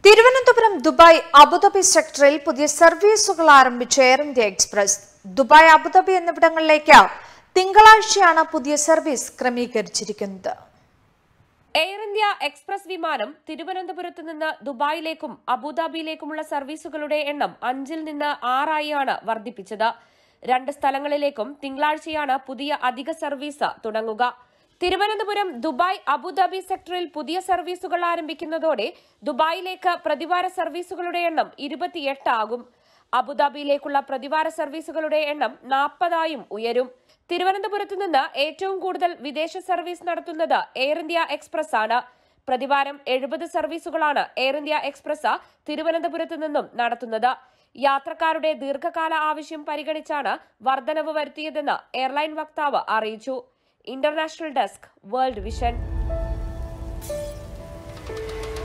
Thiruvananthapuram Dubai Abu Dhabi സെക്ടറിൽ പുതിയ സർവീസുകൾ ആരംഭിച്ച air India express Dubai Abu Dhabi എന്നിവിടങ്ങളിലേക്ക് തിങ്കളാഴ്ചയാണ് പുതിയ സർവീസ് ക്രമീകരിച്ചിരിക്കുന്നത് എയർ ഇന്ത്യ എക്സ്പ്രസ് വിമാനം തിരുവനന്തപുരത്ത് നിന്ന് ദുബായിലേക്കും അബുദാബിയിലേക്കുമുള്ള സർവീസുകളുടെ എണ്ണം അഞ്ചിൽ നിന്ന് ആറായാണ് വർദ്ധിപ്പിച്ചത് രണ്ട് സ്ഥലങ്ങളിലേക്കും തിങ്കളാഴ്ചയാണ് പുതിയ അധിക സർവീസ് തുടങ്ങുക തിരുവനന്തപുരം ദുബായ് അബുദാബി സെക്ടറിൽ പുതിയ സർവീസുകൾ ആരംഭിക്കുന്നതോടെ ദുബായിലേക്ക് പ്രതിവാര സർവീസുകളുടെ എണ്ണം ഇരുപത്തിയെട്ട് ആകും അബുദാബിയിലേക്കുള്ള പ്രതിവാര സർവീസുകളുടെ എണ്ണം നാൽപ്പതായും ഉയരും തിരുവനന്തപുരത്ത് നിന്ന് ഏറ്റവും കൂടുതൽ വിദേശ സർവീസ് നടത്തുന്നത് എയർ ഇന്ത്യ എക്സ്പ്രസ് ആണ് പ്രതിവാരം എഴുപത് സർവീസുകളാണ് എയർ ഇന്ത്യ എക്സ്പ്രസ് തിരുവനന്തപുരത്ത് നിന്നും നടത്തുന്നത് യാത്രക്കാരുടെ ദീർഘകാല ആവശ്യം പരിഗണിച്ചാണ് വർധനവ് വരുത്തിയതെന്ന് എയർലൈൻ വക്താവ് അറിയിച്ചു ഇന്റർനാഷണൽ ഡെസ്ക് വേൾഡ് വിഷൻ